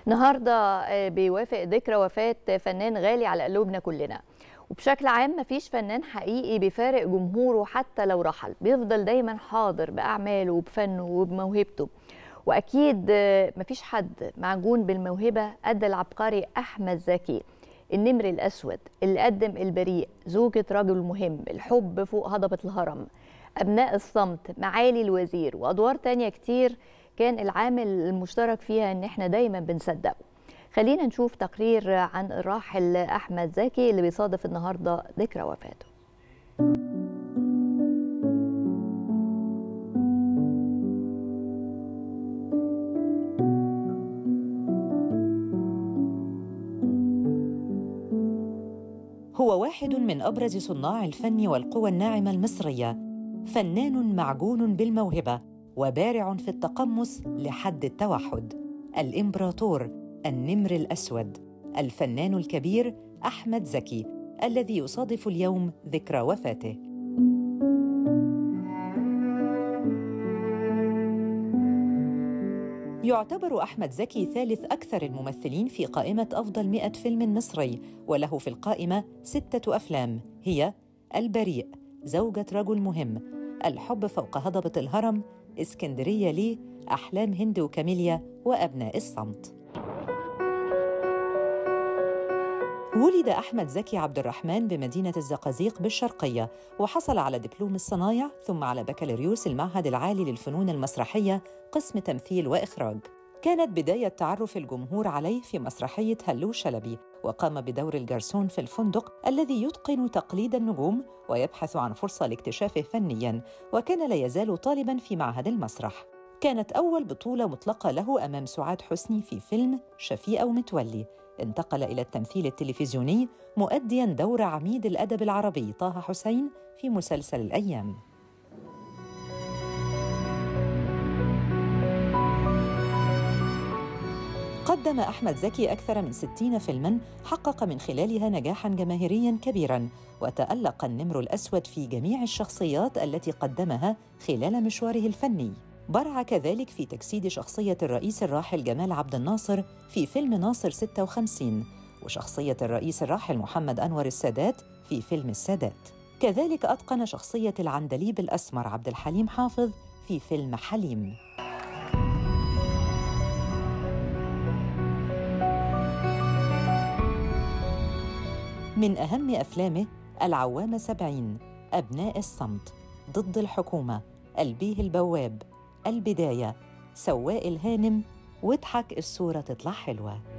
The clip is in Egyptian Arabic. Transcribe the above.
النهارده آه، بيوافق ذكرى وفاة فنان غالي على قلوبنا كلنا وبشكل عام مفيش فنان حقيقي بيفارق جمهوره حتى لو رحل بيفضل دايما حاضر بأعماله وبفنه وبموهبته وأكيد آه، مفيش حد معجون بالموهبة قد العبقري أحمد زكي النمر الأسود اللي قدم البريء زوجة رجل مهم الحب فوق هضبة الهرم أبناء الصمت معالي الوزير وأدوار تانية كتير كان العامل المشترك فيها إن إحنا دايما بنصدقه خلينا نشوف تقرير عن الراحل أحمد زكي اللي بيصادف النهاردة ذكرى وفاته هو واحد من ابرز صناع الفن والقوى الناعمه المصريه فنان معجون بالموهبه وبارع في التقمص لحد التوحد الامبراطور النمر الاسود الفنان الكبير احمد زكي الذي يصادف اليوم ذكرى وفاته يعتبر أحمد زكي ثالث أكثر الممثلين في قائمة أفضل 100 فيلم مصري وله في القائمة ستة أفلام هي البريء زوجة رجل مهم الحب فوق هضبة الهرم اسكندرية لي أحلام هند وكاميليا وأبناء الصمت ولد أحمد زكي عبد الرحمن بمدينة الزقازيق بالشرقية وحصل على دبلوم الصنايع ثم على بكالوريوس المعهد العالي للفنون المسرحية قسم تمثيل وإخراج كانت بداية تعرف الجمهور عليه في مسرحية هلو شلبي وقام بدور الجرسون في الفندق الذي يتقن تقليد النجوم ويبحث عن فرصة لاكتشافه فنياً وكان لا يزال طالباً في معهد المسرح كانت أول بطولة مطلقة له أمام سعاد حسني في فيلم شفيقة ومتولي انتقل إلى التمثيل التلفزيوني مؤدياً دور عميد الأدب العربي طه حسين في مسلسل الأيام قدم أحمد زكي أكثر من ستين فيلماً حقق من خلالها نجاحاً جماهيرياً كبيراً وتألق النمر الأسود في جميع الشخصيات التي قدمها خلال مشواره الفني برع كذلك في تجسيد شخصية الرئيس الراحل جمال عبد الناصر في فيلم ناصر 56 وشخصية الرئيس الراحل محمد أنور السادات في فيلم السادات كذلك أتقن شخصية العندليب الأسمر عبد الحليم حافظ في فيلم حليم من أهم أفلامه العوامة سبعين أبناء الصمت ضد الحكومة البيه البواب البداية سواق الهانم واضحك الصورة تطلع حلوة